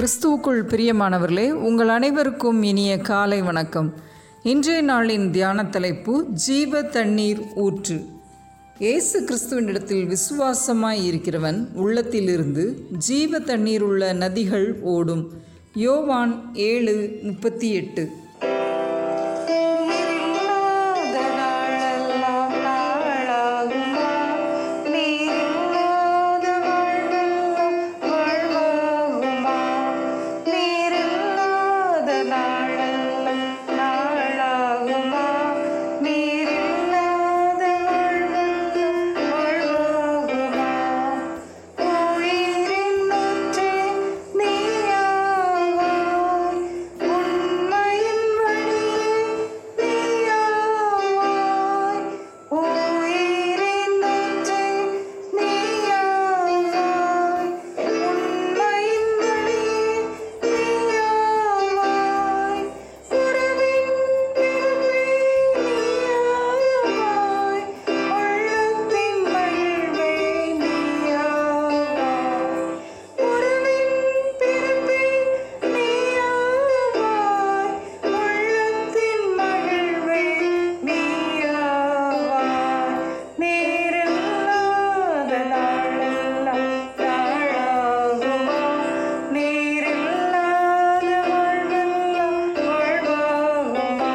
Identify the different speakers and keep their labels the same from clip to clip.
Speaker 1: கிறிஸ்துவுக்குள் பிரியமானவர்களே உங்கள் அனைவருக்கும் இனிய காலை வணக்கம் இன்றைய நாளின் தியான தலைப்பு ஜீவ தண்ணீர் ஊற்று இயேசு கிறிஸ்துவனிடத்தில் விசுவாசமாய் இருக்கிறவன் உள்ளத்திலிருந்து ஜீவ தண்ணீர் உள்ள நதிகள் ஓடும் யோவான் ஏழு முப்பத்தி எட்டு
Speaker 2: நீரில்லாத நாளெல்லாம் நாளாகுமா? நீரில்லாத வாழ்வெல்லாம் வாழ்வாகுமா? நீரில்லாத நாளெல்லாம் நாளாகுமா? நீரில்லாத வாழ்வெல்லாம் வாழ்வாகுமா? உயிரின் ஊற்றே நீயாவாய். உண்மையின் வழியே நீயாவாய். உயிரின் ஊற்றே நீயாவாய். உண்மையின் வழியே நீயாவாய். உறவின் பெருமை நீயாவாய். உள்ளத்தின் மகிழ்வே நீயாவாய். உறவின் பெருமை நீயாவாய். உள்ளத்தின் மகிழ்வே நீயாவாய். நீரில்லாத நாளெல்லாம் நாளாகுமா? நீரில்லாத வாழ்வெல்லாம் வாழ்வாகுமா?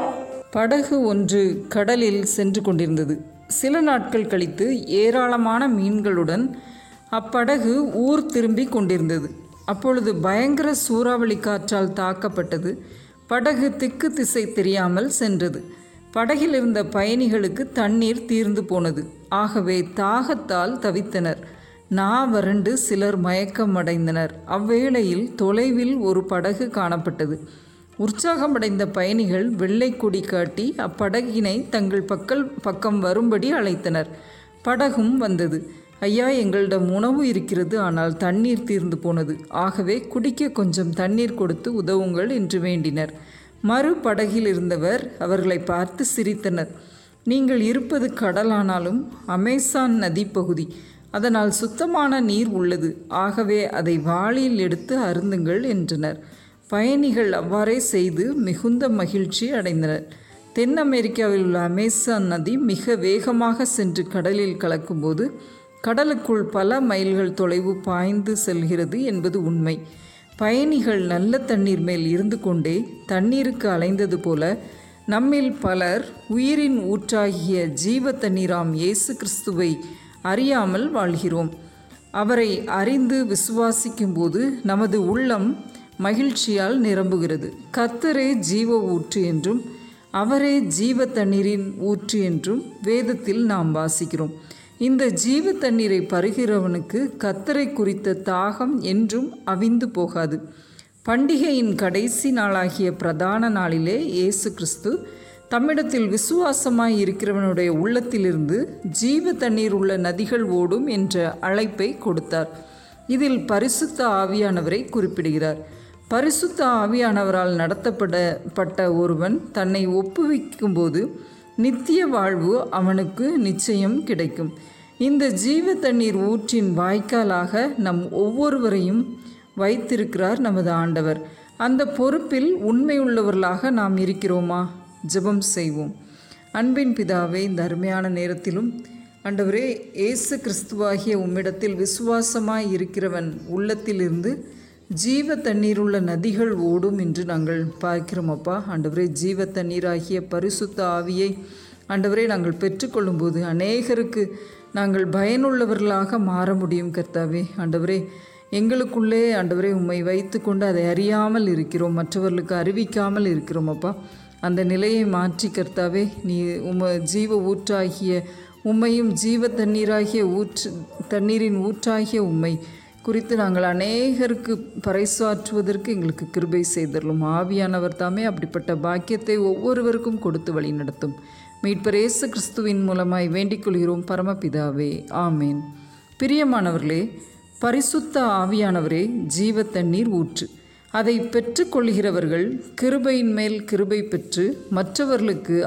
Speaker 1: படகு ஒன்று கடலில் சென்று கொண்டிருந்தது சில நாட்கள் கழித்து ஏராளமான மீன்களுடன் அப்படகு ஊர் திரும்பி கொண்டிருந்தது அப்பொழுது பயங்கர சூறாவளி காற்றால் தாக்கப்பட்டது படகு திக்கு திசை தெரியாமல் சென்றது படகில் இருந்த பயணிகளுக்கு தண்ணீர் தீர்ந்து போனது ஆகவே தாகத்தால் தவித்தனர் நா வறண்டு சிலர் மயக்கம் அடைந்தனர் அவ்வேளையில் தொலைவில் ஒரு படகு காணப்பட்டது உற்சாகமடைந்த பயணிகள் வெள்ளை கொடி காட்டி அப்படகினை தங்கள் பக்கல் பக்கம் வரும்படி அழைத்தனர் படகும் வந்தது ஐயா எங்களிடம் உணவு இருக்கிறது ஆனால் தண்ணீர் தீர்ந்து போனது ஆகவே குடிக்க கொஞ்சம் தண்ணீர் கொடுத்து உதவுங்கள் என்று வேண்டினர் மறு படகில் இருந்தவர் அவர்களை பார்த்து சிரித்தனர் நீங்கள் இருப்பது கடலானாலும் அமேசான் நதி பகுதி அதனால் சுத்தமான நீர் உள்ளது ஆகவே அதை வாளியில் எடுத்து அருந்துங்கள் என்றனர் பயணிகள் அவ்வாறே செய்து மிகுந்த மகிழ்ச்சி அடைந்தனர் தென் அமெரிக்காவில் உள்ள அமேசான் நதி மிக வேகமாக சென்று கடலில் கலக்கும்போது கடலுக்குள் பல மைல்கள் தொலைவு பாய்ந்து செல்கிறது என்பது உண்மை பயணிகள் நல்ல தண்ணீர் மேல் இருந்து கொண்டே தண்ணீருக்கு அலைந்தது போல நம்மில் பலர் உயிரின் ஊற்றாகிய ஜீவ தண்ணீராம் இயேசு கிறிஸ்துவை அறியாமல் வாழ்கிறோம் அவரை அறிந்து விசுவாசிக்கும்போது நமது உள்ளம் மகிழ்ச்சியால் நிரம்புகிறது கர்த்தரே ஜீவ ஊற்று என்றும் அவரே ஜீவ தண்ணீரின் ஊற்று என்றும் வேதத்தில் நாம் வாசிக்கிறோம் இந்த ஜீவ தண்ணீரை பருகிறவனுக்கு கத்தரை குறித்த தாகம் என்றும் அவிந்து போகாது பண்டிகையின் கடைசி நாளாகிய பிரதான நாளிலே இயேசு கிறிஸ்து தம்மிடத்தில் விசுவாசமாய் இருக்கிறவனுடைய உள்ளத்திலிருந்து ஜீவ தண்ணீர் உள்ள நதிகள் ஓடும் என்ற அழைப்பை கொடுத்தார் இதில் பரிசுத்த ஆவியானவரை குறிப்பிடுகிறார் பரிசுத்த ஆவியானவரால் நடத்தப்படப்பட்ட ஒருவன் தன்னை ஒப்புவிக்கும்போது நித்திய வாழ்வு அவனுக்கு நிச்சயம் கிடைக்கும் இந்த ஜீவ தண்ணீர் ஊற்றின் வாய்க்காலாக நம் ஒவ்வொருவரையும் வைத்திருக்கிறார் நமது ஆண்டவர் அந்த பொறுப்பில் உண்மையுள்ளவர்களாக நாம் இருக்கிறோமா ஜெபம் செய்வோம் அன்பின் பிதாவே இந்த அருமையான நேரத்திலும் ஆண்டவரே இயேசு கிறிஸ்துவாகிய உம்மிடத்தில் விசுவாசமாய் இருக்கிறவன் உள்ளத்திலிருந்து ஜீவ தண்ணீருள்ள நதிகள் ஓடும் என்று நாங்கள் பார்க்கிறோம் அப்பா ஆண்டவரே ஜீவ தண்ணீராகிய பரிசுத்த ஆவியை ஆண்டவரே நாங்கள் பெற்றுக்கொள்ளும்போது அநேகருக்கு நாங்கள் பயனுள்ளவர்களாக மாற முடியும் கர்த்தாவே ஆண்டவரே எங்களுக்குள்ளே ஆண்டவரே உம்மை வைத்துக்கொண்டு அதை அறியாமல் இருக்கிறோம் மற்றவர்களுக்கு அறிவிக்காமல் இருக்கிறோம் அப்பா அந்த நிலையை மாற்றி கர்த்தாவே நீ உம ஜீவ ஊற்றாகிய உம்மையும் ஜீவ தண்ணீராகிய ஊற்று தண்ணீரின் ஊற்றாகிய உம்மை குறித்து நாங்கள் அநேகருக்கு பறைசாற்றுவதற்கு எங்களுக்கு கிருபை செய்தரலும் ஆவியானவர் தாமே அப்படிப்பட்ட பாக்கியத்தை ஒவ்வொருவருக்கும் கொடுத்து வழி நடத்தும் மீட்பர் இயேசு கிறிஸ்துவின் மூலமாய் வேண்டிக் கொள்கிறோம் பரமபிதாவே ஆமேன் பிரியமானவர்களே பரிசுத்த ஆவியானவரே ஜீவ தண்ணீர் ஊற்று அதை பெற்றுக்கொள்கிறவர்கள் கிருபையின் மேல் கிருபை பெற்று மற்றவர்களுக்கு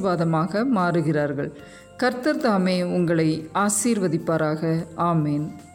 Speaker 1: ஆசீர்வாதமாக மாறுகிறார்கள் கர்த்தர் தாமே உங்களை ஆசீர்வதிப்பாராக ஆமேன்